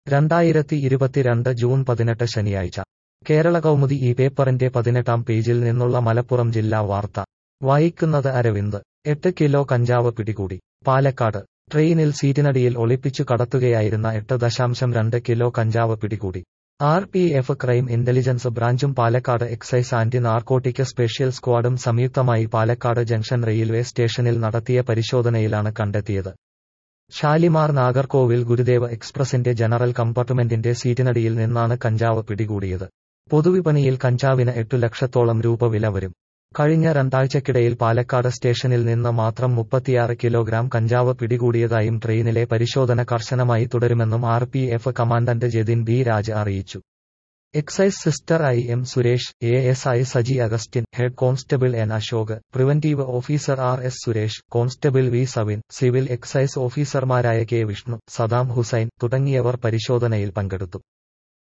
രണ്ടായിരത്തി ഇരുപത്തിരണ്ട് ജൂൺ പതിനെട്ട് ശനിയാഴ്ച കേരള കൗമുദി ഈ പേപ്പറിന്റെ പതിനെട്ടാം പേജിൽ നിന്നുള്ള മലപ്പുറം ജില്ലാ വാർത്ത വായിക്കുന്നത് അരവിന്ദ് എട്ട് കിലോ കഞ്ചാവ് പിടികൂടി പാലക്കാട് ട്രെയിനിൽ സീറ്റിനടിയിൽ ഒളിപ്പിച്ചു കടത്തുകയായിരുന്ന എട്ട് ദശാംശം രണ്ട് കിലോ കഞ്ചാവ് പിടികൂടി R P F crime intelligence ബ്രാഞ്ചും Palakkad excise anti narcotic special സ്ക്വാഡും സംയുക്തമായി പാലക്കാട് ജംഗ്ഷൻ റെയിൽവേ സ്റ്റേഷനിൽ നടത്തിയ പരിശോധനയിലാണ് കണ്ടെത്തിയത് ഷാലിമാർ നാഗർകോവിൽ ഗുരുദേവ എക്സ്പ്രസിന്റെ ജനറൽ കമ്പാർട്ട്മെന്റിന്റെ സീറ്റിനടിയിൽ നിന്നാണ് കഞ്ചാവ് പിടികൂടിയത് പൊതുവിപണിയിൽ കഞ്ചാവിന് എട്ടു ലക്ഷത്തോളം രൂപ വില വരും കഴിഞ്ഞ രണ്ടാഴ്ചക്കിടയിൽ പാലക്കാട് സ്റ്റേഷനിൽ നിന്ന് മാത്രം മുപ്പത്തിയാറ് കിലോഗ്രാം കഞ്ചാവ് പിടികൂടിയതായും ട്രെയിനിലെ പരിശോധന കർശനമായി തുടരുമെന്നും R P F commandant Jatin B Raj അറിയിച്ചു excise sister I M Suresh A S I Saji Augustine head constable N Ashok preventive officer R S Suresh constable V Savin civil excise ഓഫീസർമാരായ കെ വിഷ്ണു സദാം ഹുസൈൻ തുടങ്ങിയവർ പരിശോധനയിൽ പങ്കെടുത്തു